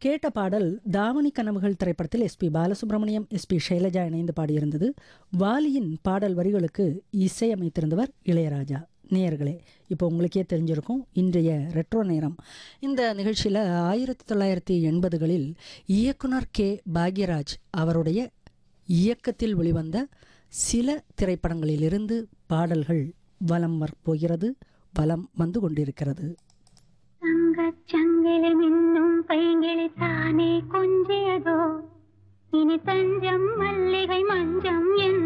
கேட்ட பாடல் தாவணி கனவுகள் திரைப்படத்தில் எஸ்பி பாலசுப்ரமணியம் எஸ்பி ஷைலஜா இணைந்து பாடியிருந்தது வாலியின் பாடல் வரிகளுக்கு இசையமைத்திருந்தவர் இளையராஜா நேயர்களே இப்போ உங்களுக்கே தெரிஞ்சிருக்கும் இன்றைய ரெட்ரோ நேரம் இந்த நிகழ்ச்சியில் ஆயிரத்தி தொள்ளாயிரத்தி எண்பதுகளில் இயக்குனர் கே பாக்யராஜ் அவருடைய இயக்கத்தில் வெளிவந்த சில திரைப்படங்களிலிருந்து பாடல்கள் வலம் வரப்போகிறது வலம் வந்து கொண்டிருக்கிறது தங்கச் சங்கிலி மின்னும் பைங்கிளி தானே கொஞ்சியதோ இனி தஞ்சம் மல்லிகை மஞ்சம் என்